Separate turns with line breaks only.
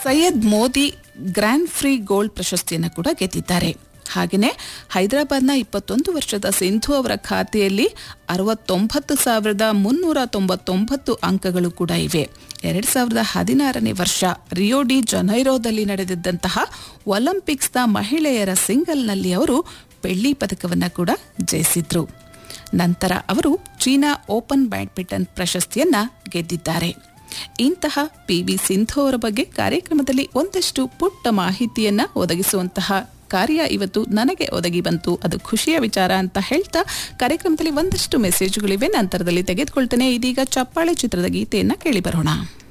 Syed Modi grand prix gold ಪ್ರಶಸ್ತಿಯನ್ನು ಕೂಡ ಗೆದ್ದಿದ್ದಾರೆ ಹಾಗೆಯೇ ಹೈದರಾಬಾದ್ನ ಇಪ್ಪತ್ತೊಂದು ವರ್ಷದ ಸಿಂಧು ಅವರ ಖಾತೆಯಲ್ಲಿ ಅರವತ್ತೊಂಬತ್ತು ಸಾವಿರದ ಮುನ್ನೂರ ತೊಂಬತ್ತೊಂಬತ್ತು ಅಂಕಗಳು ಕೂಡ ಇವೆ ಎರಡು ಸಾವಿರದ ಹದಿನಾರನೇ ವರ್ಷ ರಿಯೋ ಡಿ ಜನೈರೋದಲ್ಲಿ ನಡೆದಿದ್ದಂತಹ ಒಲಿಂಪಿಕ್ಸ್ನ ಮಹಿಳೆಯರ ಸಿಂಗಲ್ನಲ್ಲಿ ಅವರು ಬೆಳ್ಳಿ ಪದಕವನ್ನು ಕೂಡ ಜಯಿಸಿದ್ರು ನಂತರ ಅವರು ಚೀನಾ ಓಪನ್ ಬ್ಯಾಡ್ಮಿಂಟನ್ ಪ್ರಶಸ್ತಿಯನ್ನ ಗೆದ್ದಿದ್ದಾರೆ ಇಂತಹ ಪಿ ವಿ ಸಿಂಧು ಅವರ ಬಗ್ಗೆ ಕಾರ್ಯಕ್ರಮದಲ್ಲಿ ಒಂದಷ್ಟು ಪುಟ್ಟ ಮಾಹಿತಿಯನ್ನ ಒದಗಿಸುವಂತಹ ಕಾರ್ಯ ಇವತ್ತು ನನಗೆ ಒದಗಿ ಬಂತು ಅದು ಖುಷಿಯ ವಿಚಾರ ಅಂತ ಹೇಳ್ತಾ ಕಾರ್ಯಕ್ರಮದಲ್ಲಿ ಒಂದಷ್ಟು ಮೆಸೇಜ್ಗಳಿವೆ ನಂತರದಲ್ಲಿ ತೆಗೆದುಕೊಳ್ತೇನೆ ಇದೀಗ ಚಪ್ಪಾಳೆ ಚಿತ್ರದ ಗೀತೆಯನ್ನ ಕೇಳಿ ಬರೋಣ